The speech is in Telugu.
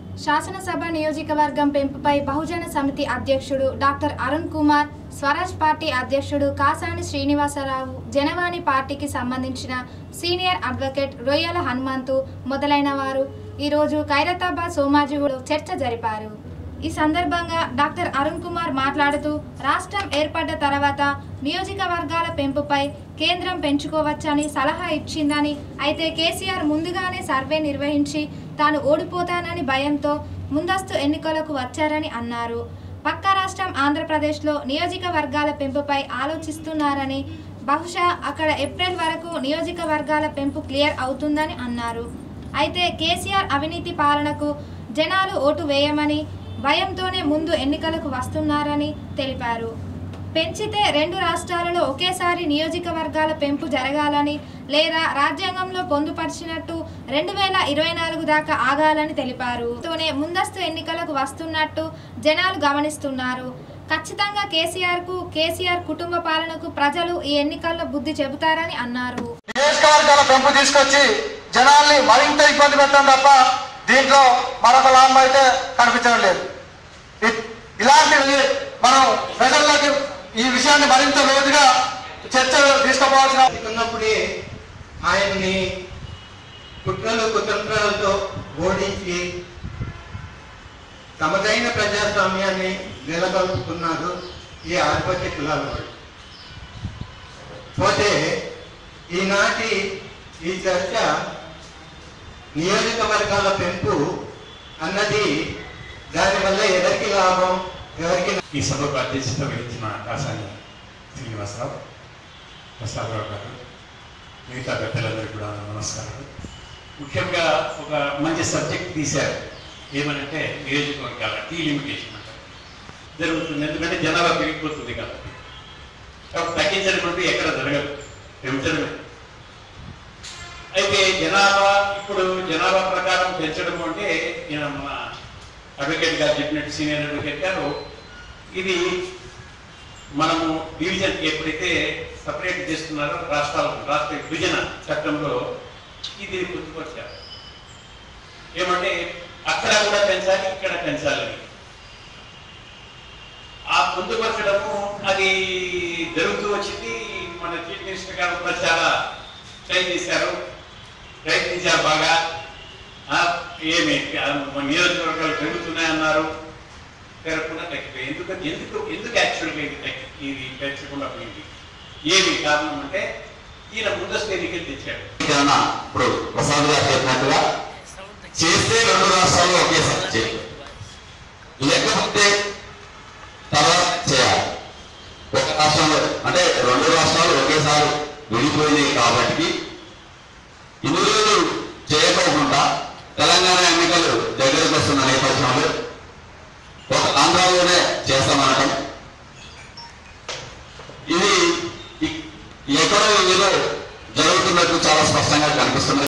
శాసనసభ నియోజకవర్గం పెంపుపై బహుజన సమితి అధ్యక్షుడు డాక్టర్ అరుణ్ కుమార్ స్వరాజ్ పార్టీ అధ్యక్షుడు కాసాని శ్రీనివాసరావు జనవాణి పార్టీకి సంబంధించిన సీనియర్ అడ్వకేట్ రొయ్యల హనుమంతు మొదలైన వారు ఈరోజు ఖైరతాబాద్ సోమాజిగూడలో చర్చ జరిపారు ఈ సందర్భంగా డాక్టర్ అరుణ్ కుమార్ మాట్లాడుతూ రాష్ట్రం ఏర్పడ్డ తర్వాత నియోజకవర్గాల పెంపుపై కేంద్రం పెంచుకోవచ్చని సలహా ఇచ్చిందని అయితే కేసీఆర్ ముందుగానే సర్వే నిర్వహించి తాను ఓడిపోతానని భయంతో ముందస్తు ఎన్నికలకు వచ్చారని అన్నారు పక్క రాష్ట్రం ఆంధ్రప్రదేశ్లో నియోజకవర్గాల పెంపుపై ఆలోచిస్తున్నారని బహుశా అక్కడ ఏప్రిల్ వరకు నియోజకవర్గాల పెంపు క్లియర్ అవుతుందని అన్నారు అయితే కేసీఆర్ అవినీతి పాలనకు జనాలు ఓటు వేయమని భయంతోనే ముందు ఎన్నికలకు వస్తున్నారని తెలిపారు పెంచితే రెండు రాష్ట్రాలలో ఒకేసారి నియోజకవర్గాల పెంపు జరగాలని లేదా రాజ్యాంగంలో పొందుపరిచినట్టు రెండు వేల ఇరవై నాలుగు దాకా ఆగాలని తెలిపారు తోనే ముందస్తు ఎన్నికలకు వస్తున్నట్టు జనాలు గమనిస్తున్నారు ఖచ్చితంగా కేసీఆర్ కు కేసీఆర్ కుటుంబ పాలనకు ప్రజలు ఈ ఎన్నికల్లో బుద్ధి చెబుతారని అన్నారు నియోజకవర్గాల పెంపు తీసుకొచ్చి జనాల్ని మరింత ఇబ్బంది పెట్టడం తప్ప దీంట్లో మరొక లాభం అయితే కనిపించడం లేదు ఇ- ఇలాంటివి మనం ప్రజల్లోకి ఈ విషయాన్ని మరింత లోతుగా చర్చ తీసుకుపోవాల్సిన ఉన్నప్పుడే ఆయన్ని కుట్రలు కుతంత్రాలతో ఓడించి తమదైన ప్రజాస్వామ్యాన్ని నిలబడుతున్నారు ఈ ఆధిపత్య కులాల వాళ్ళు పోతే ఈనాటి ఈ చర్చ నియోజకవర్గాల పెంపు అన్నది దానివల్ల ఎవరికి లాభం ఎవరికి ఈ సభకు అధ్యక్షత వహించిన కాసాని శ్రీనివాసరావు ప్రసాదరావు గారు మిగతా పెద్దలందరికీ కూడా నమస్కారాలు ముఖ్యంగా ఒక మంచి సబ్జెక్ట్ తీశారు ఏమనంటే నియోజకవర్గాల డీలిమిటేషన్ అంటారు జరుగుతుంది ఎందుకంటే జనాభా పెరిగిపోతుంది కాబట్టి కాబట్టి తగ్గించడం అంటూ ఎక్కడ జరగదు పెంచడమే అయితే జనాభా ఇప్పుడు జనాభా ప్రకారం పెంచడం అంటే ఈయన మన అడ్వకేట్ గారు చెప్పినట్టు సీనియర్ అడ్వకేట్ గారు ఇది మనము డివిజన్ ఎప్పుడైతే సపరేట్ చేస్తున్నారో రాష్ట్రాలు రాష్ట్ర విభజన చట్టంలో ఇది గుర్తుకొచ్చారు ఏమంటే అక్కడ కూడా పెంచాలి ఇక్కడ పెంచాలని ఆ పొందుపరచడము అది జరుగుతూ వచ్చింది మన చీఫ్ మినిస్టర్ గారు కూడా చాలా ట్రై చేశారు ప్రయత్నించారు బాగా ఆ, ఏమి ఆ, మన నియోజకవర్గాలు పెరుగుతున్నాయన్నారు పెరగకుండా తగ్గిపోయి ఎందుకు ఎందుకు ఎందుకు యాక్చువల్గా ఇది తగ్గి ఇది పెంచకుండా పోయింది ఏమి కారణం అంటే ఈయన ముందస్తు ఎన్నికలు తెచ్చాడు తెలంగాణ ఇప్పుడు ప్రసాద్ గారు చెప్పినట్టుగా చేస్తే రెండు రాష్ట్రాలు ఒకేసారి చేయాలి లేకపోతే తర్వాత చేయాలి ఒక రాష్ట్రంలో అంటే రెండు రాష్ట్రాలు ఒకేసారి విడిపోయినాయి కాబట్టి ఇన్ని రోజులు చేయకోకుండా తెలంగాణ ఎన్నికలు దగ్గరకు వస్తున్న నేపథ్యంలో ఒక ఆంధ్రాలోనే చేస్తామనటం ఇది ఇ- ఎక్కడో ఏదో జరుగుతున్నట్టు చాలా స్పష్టంగా కనిపిస్తున్నది